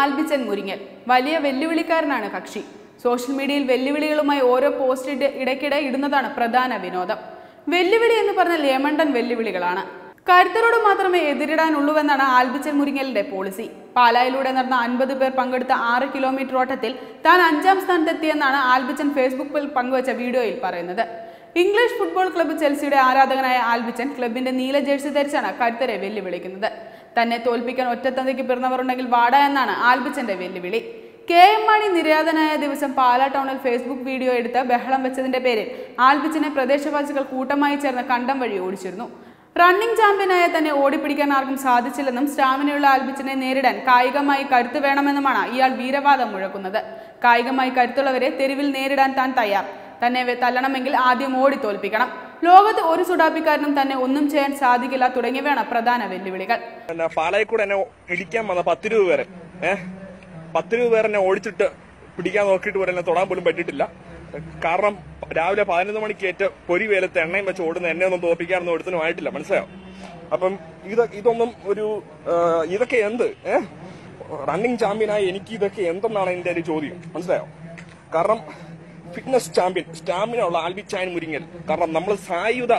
ആൽബിച്ചൻ മുരിങ്ങൽ വലിയ വെല്ലുവിളിക്കാരനാണ് കക്ഷി സോഷ്യൽ മീഡിയയിൽ വെല്ലുവിളികളുമായി ഓരോ പോസ്റ്റ് ഇട- ഇടയ്ക്കിടെ ഇടുന്നതാണ് പ്രധാന വിനോദം വെല്ലുവിളി എന്ന് പറഞ്ഞാൽ യമണ്ടൻ വെല്ലുവിളികളാണ് കരുത്തരോട് മാത്രമേ എതിരിടാനുള്ളൂവെന്നാണ് ആൽബിച്ചൻ മുരിങ്ങലിന്റെ പോളിസി പാലായിലൂടെ നടന്ന അൻപത് പേർ പങ്കെടുത്ത ആറ് കിലോമീറ്റർ ഓട്ടത്തിൽ താൻ അഞ്ചാം സ്ഥാനത്തെത്തിയെന്നാണ് ആൽബിച്ചൻ ഫേസ്ബുക്കിൽ പങ്കുവച്ച വീഡിയോയിൽ പറയുന്നത് ഇംഗ്ലീഷ് ഫുട്ബോൾ ക്ലബ്ബ് ചെൽസിയുടെ ആരാധകനായ ആൽബിച്ചൻ ക്ലബിന്റെ നീല ജേഴ്സി ധരിച്ചാണ് കരുത്തരെ വെല്ലുവിളിക്കുന്നത് തന്നെ തോൽപ്പിക്കാൻ ഒറ്റത്തന്തയ്ക്ക് പിറന്നവരുണ്ടെങ്കിൽ വാട എന്നാണ് ആൽബിച്ചന്റെ വെല്ലുവിളി കെ എം മാണി നിര്യാതനായ ദിവസം പാലാ ടൗണിൽ ഫേസ്ബുക്ക് വീഡിയോ എടുത്ത് ബഹളം വെച്ചതിന്റെ പേരിൽ ആൽബിച്ചിനെ പ്രദേശവാസികൾ കൂട്ടമായി ചേർന്ന് കണ്ടം വഴി ഓടിച്ചിരുന്നു റണ്ണിംഗ് ചാമ്പ്യനായ തന്നെ ഓടിപ്പിടിക്കാൻ ആർക്കും സാധിച്ചില്ലെന്നും സ്റ്റാമിനയുള്ള ആൽബിച്ചിനെ നേരിടാൻ കായികമായി കരുത്ത് വേണമെന്നുമാണ് ഇയാൾ വീരവാദം മുഴക്കുന്നത് കായികമായി കരുത്തുള്ളവരെ തെരുവിൽ നേരിടാൻ താൻ തയ്യാർ തന്നെ വെ- തല്ലണമെങ്കിൽ ആദ്യം ഓടി തോൽപ്പിക്കണം ലോകത്ത് ഒരു സുഡാപ്പിക്കാരനും തന്നെ ഒന്നും ചെയ്യാൻ സാധിക്കില്ല തുടങ്ങിയവയാണ് പ്രധാന വെല്ലുവിളികൾ പിന്നെ പാലായിൽ കൂടെ എന്നെ ഇടിക്കാൻ വന്ന പത്ത് രൂപ പേരെ ഏഹ് പത്ത് രൂപ പേരെ എന്നെ ഓടിച്ചിട്ട് പിടിക്കാൻ നോക്കിയിട്ട് പോലും എന്നെ തൊടാൻ പോലും പറ്റിയിട്ടില്ല കാരണം രാവിലെ പതിനൊന്ന് മണിക്ക് ഏറ്റ പൊരി വേലത്ത് എണ്ണയും വെച്ച് ഓടുന്ന എന്നെ ഒന്നും തോപ്പിക്കാനൊന്നും ഒരുത്തിനും ആയിട്ടില്ല മനസ്സിലായോ അപ്പം ഇത് ഇതൊന്നും ഒരു ആ, ഇതൊക്കെ എന്ത് ഏഹ് റണ്ണിങ് ചാമ്പ്യനായി എനിക്ക് ഇതൊക്കെ എന്തെന്നാണ് എന്റെ ഒരു ചോദ്യം മനസ്സിലായോ കാരണം ഫിറ്റ്നസ് ചാമ്പ്യൻ സ്റ്റാമിന ഉള്ള ആൽബിച്ചായൻ മുരിങ്ങൽ കാരണം നമ്മൾ സായുധ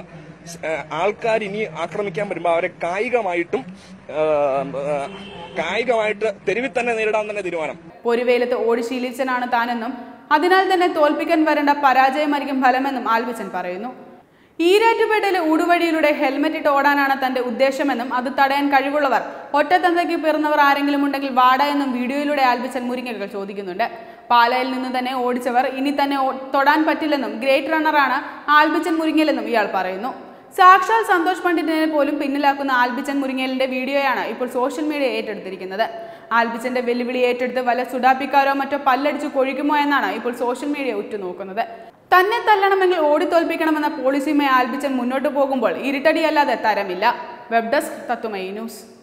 ആൾക്കാർ ഇനി ആക്രമിക്കാൻ വരുമ്പോൾ അവരെ കായികമായിട്ടും ആ, ആ, കായികമായിട്ട് തെരുവിൽ തന്നെ നേരിടാൻ തന്നെ തീരുമാനം പൊരുവേലത്ത് ഓടി ശീലിച്ചനാണ് താനെന്നും അതിനാൽ തന്നെ തോൽപ്പിക്കാൻ വരേണ്ട പരാജയമായിരിക്കും ഫലമെന്നും ആൽബിച്ചൻ പറയുന്നു ഈരാറ്റുപേട്ടയിലെ ഊടുവഴിയിലൂടെ ഹെൽമെറ്റ് ഇട്ട് ഓടാനാണ് തന്റെ ഉദ്ദേശമെന്നും അത് തടയാൻ കഴിവുള്ളവർ ഒറ്റത്തന്തയ്ക്ക് പിറന്നവർ ആരെങ്കിലും ഉണ്ടെങ്കിൽ വാട എന്നും വീഡിയോയിലൂടെ ആൽബിച്ചൻ മുരിങ്ങകൾ ചോദിക്കുന്നുണ്ട് പാലയിൽ നിന്ന് തന്നെ ഓടിച്ചവർ ഇനി തന്നെ ഓ- തൊടാൻ പറ്റില്ലെന്നും ഗ്രേറ്റ് റണ്ണറാണ് ആൽബിച്ചൻ മുരിങ്ങലെന്നും ഇയാൾ പറയുന്നു സാക്ഷാൽ സന്തോഷ് പണ്ഡിറ്റിനെ പോലും പിന്നിലാക്കുന്ന ആൽബിച്ചൻ മുരിങ്ങലിന്റെ വീഡിയോയാണ് ഇപ്പോൾ സോഷ്യൽ മീഡിയ ഏറ്റെടുത്തിരിക്കുന്നത് ആൽബിച്ചന്റെ വെല്ലുവിളി ഏറ്റെടുത്ത് വല്ല സുഡാപ്പിക്കാരോ മറ്റോ പല്ലടിച്ച് കൊഴിക്കുമോ എന്നാണ് ഇപ്പോൾ സോഷ്യൽ മീഡിയ ഉറ്റുനോക്കുന്നത് തന്നെ തല്ലണമെങ്കിൽ ഓടിത്തോൽപ്പിക്കണമെന്ന പോളിസിയുമായി ആൽബിച്ചൻ മുന്നോട്ട് പോകുമ്പോൾ ഇരുട്ടടിയല്ലാതെ തരമില്ല വെബ് ഡെസ്ക് തത്വമൈ ന്യൂസ്